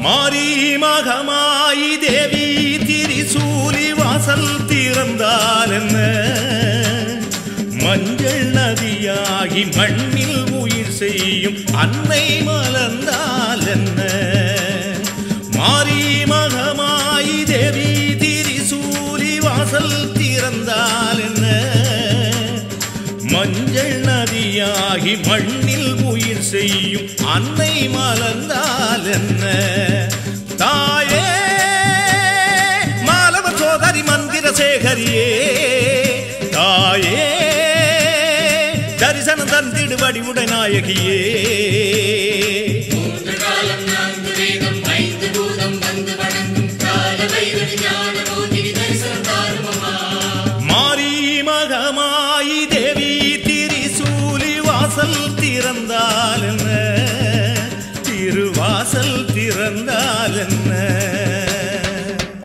மாரி மகமாயி தேவி திரிசூலி வாசல் திறந்தால் என்ன மஞ்சள் நதியாகி மண்ணில் உயிர் செய்யும் அன்னை மலர்ந்தால் என்ன மாரி மகமாயி தேவி திரிசூலி வாசல் திறந்தால் என்ன மஞ்சள் நதியாகி மண்ணில் உயிர் செய்யும் அன்னை மலர்ந்தால் என்ன தாயே மாலவ சோதரி மந்திர சேகரியே தாயே தரிசனம் தந்திடு வடிவுடை நாயகியே மூன்று காலம் நான்கு வேதம் ஐந்து பூதம் வந்து வணங்கும் கால வைரவி ஞான மோகினி தரிசனம் தாருமம்மா மாரி மகமாயி தேவி திரிசூலி வாசல் திறந்தால் என்ன திருவாசல் திறந்தால் என்ன